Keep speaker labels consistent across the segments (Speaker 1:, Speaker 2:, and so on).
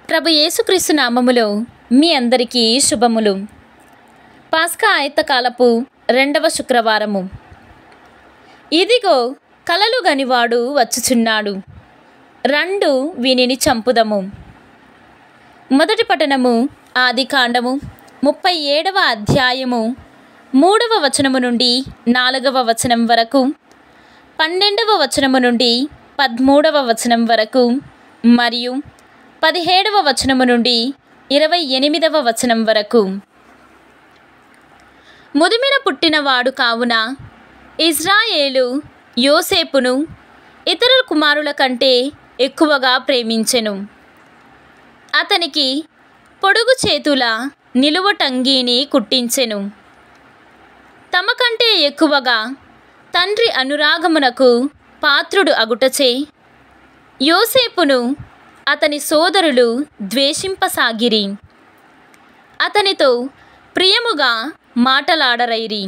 Speaker 1: ప్రభు యేసుక్రీస్తు నామములో మీ అందరికీ శుభములు పాస్కా ఆయత్తకాలపు రెండవ శుక్రవారము ఇదిగో కలలు గనివాడు వచ్చుచున్నాడు రెండు వీనిని చంపుదము మొదటి పఠనము ఆది కాండము ముప్పై ఏడవ అధ్యాయము మూడవ వచనము నుండి నాలుగవ వచనం వరకు పన్నెండవ వచనము నుండి పదమూడవ వచనం వరకు మరియు పదిహేడవ వచనము నుండి ఇరవై ఎనిమిదవ వచనం వరకు ముదిమిన పుట్టినవాడు కావున ఇజ్రాయేలు యోసేపును ఇతర కుమారుల కంటే ఎక్కువగా ప్రేమించెను అతనికి పొడుగు చేతుల నిలువటంగీని కుట్టించెను తమ కంటే ఎక్కువగా తండ్రి అనురాగమునకు పాత్రుడు అగుటచే యోసేపును అతని సోదరులు ద్వేషింపసాగిరి అతనితో ప్రియముగా మాటలాడరైరి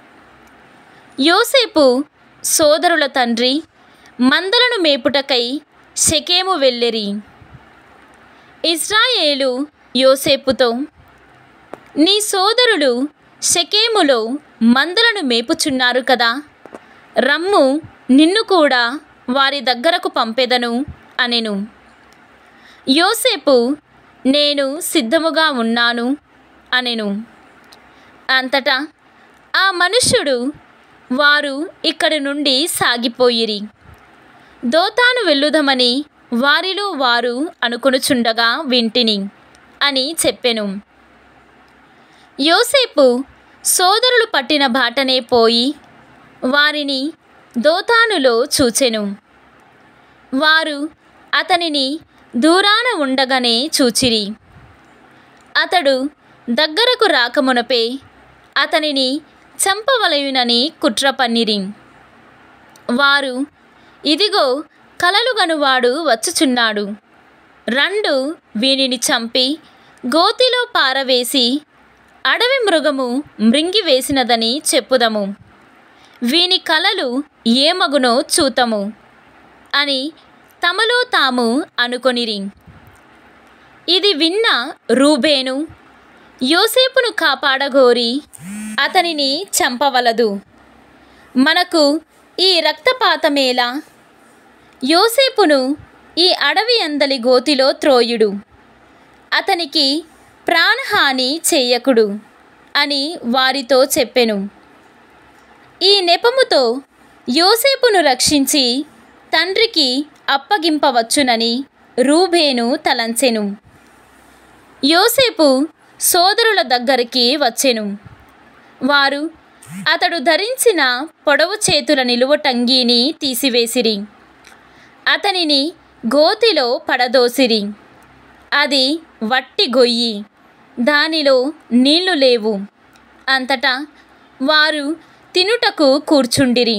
Speaker 1: యోసేపు సోదరుల తండ్రి మందలను మేపుటకై షెకేము వెళ్ళిరి ఇజ్రాయేలు యోసేపుతో నీ సోదరులు షెకేములో మందలను మేపుచున్నారు కదా రమ్ము నిన్ను కూడా వారి దగ్గరకు పంపెదను అనెను యోసేపు నేను సిద్ధముగా ఉన్నాను అనెను అంతటా ఆ మనుష్యుడు వారు ఇక్కడి నుండి సాగిపోయిరి దోతాను వెళ్ళుదమని వారిలో వారు అనుకొనుచుండగా వింటిని అని చెప్పెను యోసేపు సోదరులు పట్టిన బాటనే పోయి వారిని దోతానులో చూచెను వారు అతనిని దూరాన ఉండగానే చూచిరి అతడు దగ్గరకు రాకమునపే అతనిని చంపవలయునని కుట్ర పన్నిరి వారు ఇదిగో కలలుగనువాడు వచ్చుచున్నాడు రెండు వీనిని చంపి గోతిలో పారవేసి అడవి మృగము మృంగివేసినదని చెప్పుదము వీని కలలు ఏమగునో చూతము అని తమలో తాము అనుకొనిరి ఇది విన్న రూబేను యోసేపును కాపాడగోరి అతనిని చంపవలదు మనకు ఈ రక్తపాతమేలా యోసేపును ఈ అడవి అందలి గోతిలో త్రోయుడు అతనికి ప్రాణహాని చేయకుడు అని వారితో చెప్పెను ఈ నెపముతో యోసేపును రక్షించి తండ్రికి అప్పగింపవచ్చునని రూబేను తలంచెను యోసేపు సోదరుల దగ్గరికి వచ్చెను వారు అతడు ధరించిన పొడవు చేతుల నిలువటంగీని తీసివేసిరి అతనిని గోతిలో పడదోసిరి అది వట్టి గొయ్యి దానిలో నీళ్లు లేవు అంతటా వారు తినుటకు కూర్చుండిరి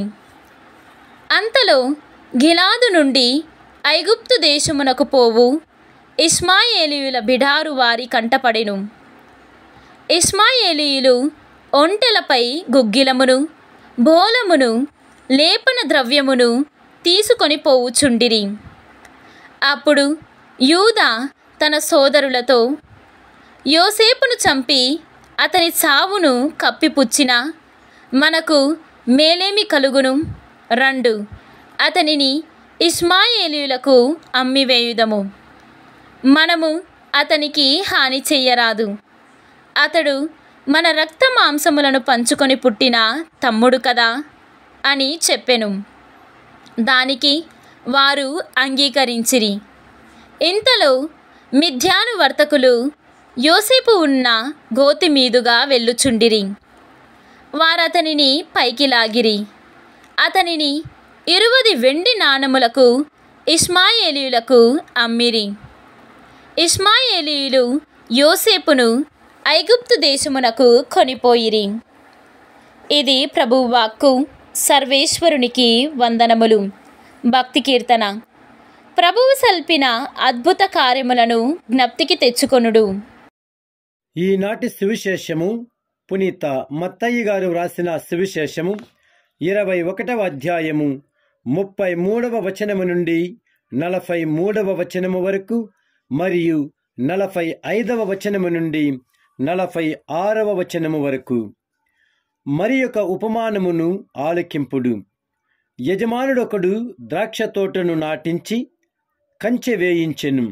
Speaker 1: అంతలో గిలాదు నుండి ఐగుప్తు దేశమునకు పోవు ఇస్మాయేలీయుల బిడారు వారి కంటపడెను ఇస్మాయేలీయులు ఒంటెలపై గుగ్గిలమును బోలమును లేపన ద్రవ్యమును తీసుకొని పోవుచుండిరి అప్పుడు యూదా తన సోదరులతో యోసేపును చంపి అతని చావును కప్పిపుచ్చిన మనకు మేలేమి కలుగును రెండు అతనిని ఇస్మాయేలీయులకు అమ్మివేయుదము మనము అతనికి హాని చెయ్యరాదు అతడు మన రక్త మాంసములను పంచుకొని పుట్టిన తమ్ముడు కదా అని చెప్పెను దానికి వారు అంగీకరించిరి ఇంతలో మిథ్యాను వర్తకులు యోసేపు ఉన్న గోతి మీదుగా వెళ్ళుచుండిరి వారతనిని పైకి లాగిరి అతనిని ఇరువది వెండి నాణములకు ఇస్మాయేలీయులకు అమ్మిరి ఇస్మాయేలీయులు యోసేపును ఐగుప్తు దేశమునకు కొనిపోయిరి ఇది ప్రభువాక్కు సర్వేశ్వరునికి వందనములు భక్తి కీర్తన ప్రభువు సల్పిన అద్భుత కార్యములను జ్ఞప్తికి తెచ్చుకొనుడు
Speaker 2: ఈనాటి సువిశేషము పునీత మత్తయ్య గారు వ్రాసిన సువిశేషము ఇరవై ఒకటవ అధ్యాయము ముప్పై మూడవ వచనము నుండి నలభై మూడవ వచనము వరకు మరియు నలభై ఐదవ వచనము నుండి నలభై ఆరవ వచనము వరకు మరి ఒక ఉపమానమును ఆలకింపుడు యజమానుడొకడు ద్రాక్ష తోటను నాటించి కంచె వేయించెను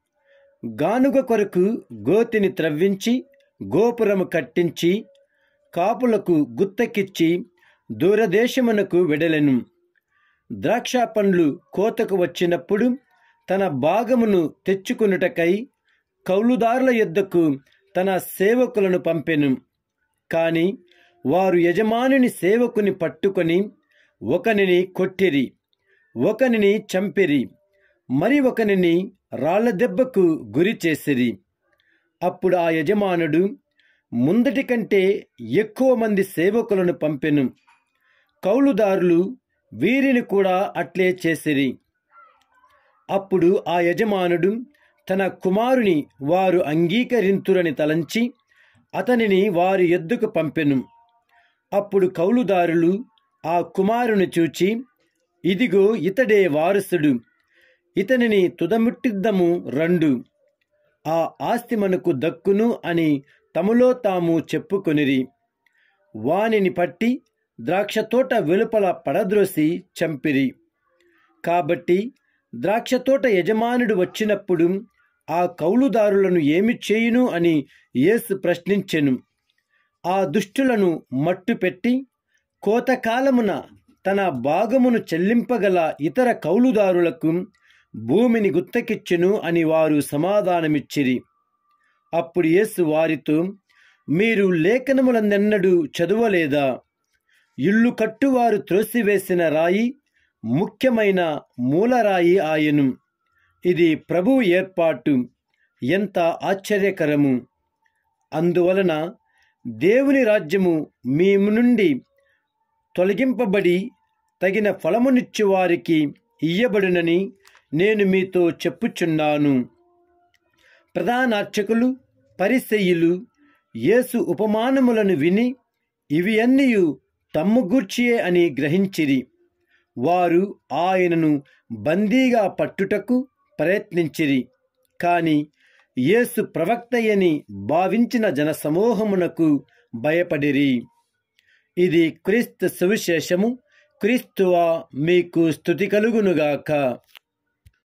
Speaker 2: గానుగ కొరకు గోతిని త్రవ్వించి గోపురము కట్టించి కాపులకు గుత్తకిచ్చి దూరదేశమునకు వెడలెను ద్రాక్ష పండ్లు కోతకు వచ్చినప్పుడు తన భాగమును తెచ్చుకునుటకై కౌలుదారుల యొద్దకు తన సేవకులను పంపెను కాని వారు యజమానుని సేవకుని పట్టుకొని ఒకనిని కొట్టిరి ఒకనిని చంపిరి మరి ఒకనిని రాళ్ల దెబ్బకు గురి చేసిరి అప్పుడు ఆ యజమానుడు ముందటి కంటే ఎక్కువ మంది సేవకులను పంపెను కౌలుదారులు వీరిని కూడా అట్లే చేసిరి అప్పుడు ఆ యజమానుడు తన కుమారుని వారు అంగీకరింతురని తలంచి అతనిని వారి ఎద్దుకు పంపెను అప్పుడు కౌలుదారులు ఆ కుమారుని చూచి ఇదిగో ఇతడే వారసుడు ఇతనిని తుదముట్టిద్దము రండు ఆ ఆస్తి మనకు దక్కును అని తమలో తాము చెప్పుకొనిరి వానిని పట్టి ద్రాక్ష తోట వెలుపల పడద్రోసి చంపిరి కాబట్టి ద్రాక్ష తోట యజమానుడు వచ్చినప్పుడు ఆ కౌలుదారులను ఏమి చేయును అని యేసు ప్రశ్నించెను ఆ దుష్టులను మట్టు పెట్టి కోతకాలమున తన భాగమును చెల్లింపగల ఇతర కౌలుదారులకు భూమిని గుత్తకిచ్చెను అని వారు సమాధానమిచ్చిరి అప్పుడు యేసు వారితో మీరు లేఖనములందెన్నడూ చదువలేదా ఇల్లు కట్టువారు త్రోసివేసిన రాయి ముఖ్యమైన మూలరాయి ఆయను ఇది ప్రభువు ఏర్పాటు ఎంత ఆశ్చర్యకరము అందువలన దేవుని రాజ్యము మీ నుండి తొలగింపబడి తగిన ఫలమునిచ్చు వారికి ఇయ్యబడునని నేను మీతో చెప్పుచున్నాను ప్రధానార్చకులు పరిసెయ్యులు యేసు ఉపమానములను విని ఇవి అన్నీయు తమ్ము గూర్చియే అని గ్రహించిరి వారు ఆయనను బందీగా పట్టుటకు ప్రయత్నించిరి కాని యేసు ప్రవక్తయని భావించిన జనసమూహమునకు భయపడిరి ఇది క్రీస్తు సువిశేషము క్రీస్తువా మీకు స్థుతి కలుగునుగాక